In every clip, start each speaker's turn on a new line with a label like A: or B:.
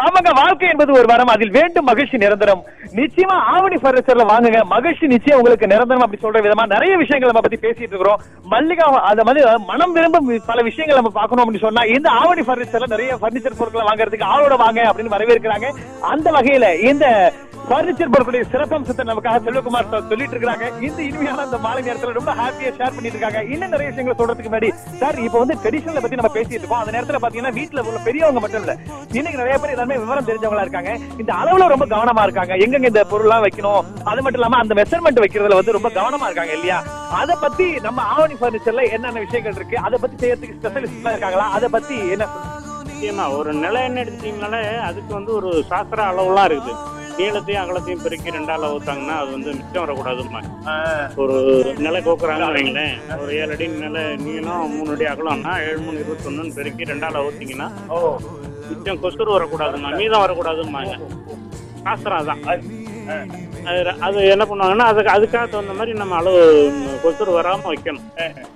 A: ஆமாங்க வாழ்க்கை என்பது ஒரு வரம் அதில் வேண்டும் மகிழ்ச்சி நிரந்தரம் நிச்சயமா ஆவணி பர்னிச்சர்ல வாங்குங்க மகிழ்ச்சி நிச்சயம் உங்களுக்கு நிரந்தரம் அப்படி சொல்ற விதமா நிறைய விஷயங்கள் நம்ம பத்தி பேசிட்டு இருக்கிறோம் மல்லிகா அத மாதிரி மனம் விரும்பும் பல விஷயங்கள் நம்ம பார்க்கணும் அப்படின்னு சொன்னா இந்த ஆவணி பர்னிச்சர்ல நிறைய பர்னிச்சர் பொருட்களை வாங்குறதுக்கு ஆளோட வாங்க அப்படின்னு வரவேற்கிறாங்க அந்த வகையில இந்த பர்னிச்சர் பொருட்களுடைய சிறப்பம்சத்தை நமக்காக செல்வகுமார் சார் சொல்லிட்டு இருக்காங்க இந்த இனிமையான அந்த மாலை நேரத்துல ரொம்ப ஹாப்பியா ஷேர் பண்ணிட்டு இருக்காங்க இன்னும் நிறைய விஷயங்களை சொல்றதுக்கு முன்னாடி சார் இப்போ வந்து ட்ரெடிஷனல் பத்தி நம்ம பேசிட்டு இருக்கோம் அந்த நேரத்துல பாத்தீங்கன்னா வீட்டுல உள்ள பெரியவங்க மட்டும் இல்ல இன்னைக்கு நிறைய பேர் எல்லாமே விவரம் தெரிஞ்சவங்களா இருக்காங்க இந்த அளவுல ரொம்ப கவனமா இருக்காங்க எங்கெங்க இந்த பொருள்லாம் வைக்கணும் அது மட்டும் இல்லாம அந்த மெஷர்மெண்ட் வைக்கிறதுல வந்து ரொம்ப கவனமா இருக்காங்க இல்லையா அத பத்தி நம்ம ஆவணி பர்னிச்சர்ல என்னென்ன விஷயங்கள் இருக்கு அதை பத்தி செய்யறதுக்கு ஸ்பெஷலிஸ்ட் இருக்காங்களா அதை பத்தி என்ன
B: நிச்சயமா ஒரு நிலை என்ன எடுத்தீங்கனாலே அதுக்கு வந்து ஒரு சாஸ்திர அளவுலாம் இருக்குது நீளத்தையும் அகலத்தையும் பெருக்கி ரெண்டால ஊத்தாங்கன்னா அது வந்து மிச்சம் வரக்கூடாதுமா ஒரு நிலை கோக்குறாங்க வைங்களேன் ஒரு ஏழு அடி நிலை நீளம் மூணு அடி அகலம்னா ஏழு மூணு இருபத்தொன்னு பெருக்கி ரெண்டால ஊத்திங்கன்னா மிச்சம் கொசுறு வரக்கூடாதுமா மீதம் வரக்கூடாதுமாங்க சாஸ்திரம் அதான் அது அது என்ன பண்ணுவாங்கன்னா அதுக்கு அதுக்காக தகுந்த மாதிரி நம்ம அளவு கொசுறு வராம வைக்கணும்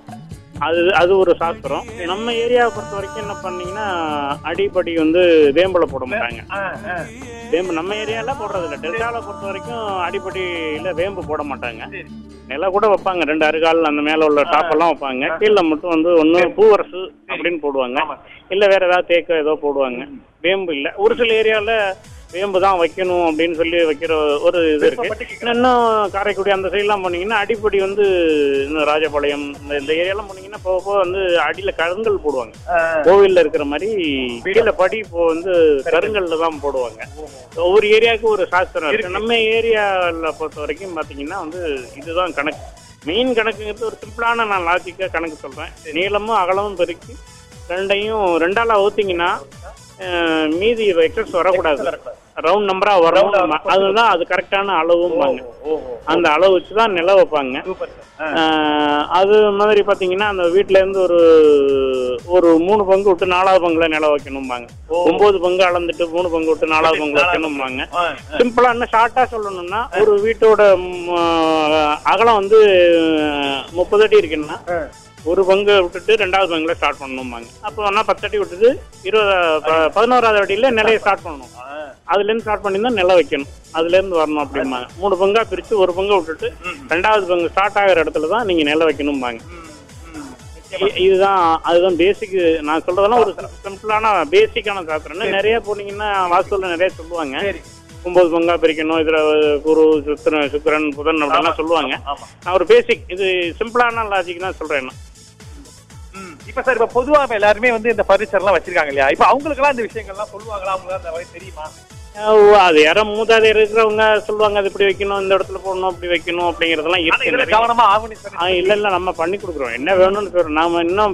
B: அது அது ஒரு சாஸ்திரம் நம்ம ஏரியாவை பொறுத்த வரைக்கும் என்ன பண்ணீங்கன்னா அடிப்படி வந்து வேம்பல போட மாட்டாங்க வேம்பு நம்ம ஏரியால போடுறது இல்ல டெல்டால பொறுத்த வரைக்கும் அடிப்படியில வேம்பு போட மாட்டாங்க நில கூட வைப்பாங்க ரெண்டு அருகால் அந்த மேல உள்ள டாப் எல்லாம் வைப்பாங்க கீழே மட்டும் வந்து ஒண்ணு பூவரசு அப்படின்னு போடுவாங்க இல்ல வேற ஏதாவது தேக்க ஏதோ போடுவாங்க வேம்பு இல்ல ஒரு சில ஏரியால வேம்பு தான் வைக்கணும் அப்படின்னு சொல்லி வைக்கிற ஒரு இது இருக்கு இன்னும் காரைக்குடி அந்த சைட்லாம் போனீங்கன்னா அடிப்படி வந்து இன்னும் ராஜபாளையம் இந்த இந்த ஏரியாலாம் போனீங்கன்னா போக போக வந்து அடியில கருங்கல் போடுவாங்க கோவில்ல இருக்கிற மாதிரி கீழே படி இப்போ வந்து கருங்கல்ல தான் போடுவாங்க ஒவ்வொரு ஏரியாவுக்கு ஒரு சாஸ்திரம் இருக்கு நம்ம ஏரியாவில் பொறுத்த வரைக்கும் பாத்தீங்கன்னா வந்து இதுதான் கணக்கு மெயின் கணக்குங்கிறது ஒரு சிம்பிளான நான் லாஜிக்கா கணக்கு சொல்றேன் நீளமும் அகலமும் பெருக்கி ரெண்டையும் ரெண்டால ஊத்திங்கன்னா அஹ், மீதி எக்ஸஸ் வரக்கூடாது ரவுண்ட் நம்பரா வரும் அதுதான் அது கரெக்டான அளவும்பாங்க அந்த அளவு வச்சு தான் நில வைப்பாங்க அஹ், அது மாதிரி பாத்தீங்கன்னா அந்த வீட்ல இருந்து ஒரு ஒரு மூணு பங்கு விட்டு நாலாவது பங்குல நில வைக்கணும்பாங்க ஒன்பது பங்கு அளந்துட்டு மூணு பங்கு விட்டு நாலாவது பங்கு வைக்கணும்பாங்க சிம்பிளா என்ன ஷார்ட்டா சொல்லணும்னா ஒரு வீட்டோட ம், அகலம் வந்து முப்பது அடி இருக்குன்னா ஒரு பங்கு விட்டுட்டு ரெண்டாவது பங்குல ஸ்டார்ட் பண்ணணும்பாங்க அப்போ வேணா பத்து அடி விட்டுட்டு இருபது ப- பதினோராவது அடியில நிலையை ஸ்டார்ட் பண்ணணும் அதுல இருந்து ஸ்டார்ட் பண்ணி தான் நில வைக்கணும் அதுல இருந்து வரணும் அப்படிம்பாங்க மூணு பங்கா பிரிச்சு ஒரு பங்கு விட்டுட்டு ரெண்டாவது பங்கு ஸ்டார்ட் ஆகிற இடத்துல தான் நீங்க நில வைக்கணும்பாங்க இ- இதுதான் அதுதான் பேசிக் நான் சொல்றதெல்லாம் ஒரு சிம்பிளான பேசிக்கான சாஸ்திரம் நிறைய போனீங்கன்னா வாஸ்துல நிறைய சொல்லுவாங்க ஒன்பது பங்கா பிரிக்கணும் இதுல குரு சுத்திரன் சுக்கிரன் புதன் அப்படிலாம் சொல்லுவாங்க நான் ஒரு பேசிக் இது சிம்பிளான லாஜிக் தான் சொல்றேன் நான்.
A: இப்ப சார் இப்ப பொதுவா இப்ப எல்லாருமே வந்து இந்த பர்னிச்சர் எல்லாம் வச்சிருக்காங்க இல்லையா இப்ப அவங்களுக்கு எல்லாம் இந்த விஷயங்கள்லாம் சொல்லுவாங்களா அவங்களுக்கு அந்த வழி தெரியுமா
B: அஹ் அது யாரோ மூதாதையர் இருக்கிறவங்க சொல்லுவாங்க அது இப்படி வைக்கணும் இந்த இடத்துல போடணும் அப்படி வைக்கணும் அப்படிங்கறதெல்லாம்
A: ஆனா
B: இருக்கு
A: இதுல
B: நிறைய.
A: கவனமா ஆவணி
B: ஆ, இல்ல இல்ல நம்ம பண்ணி கொடுக்குறோம் என்ன வேணும்னு சொல்றோம் நாம இன்னும்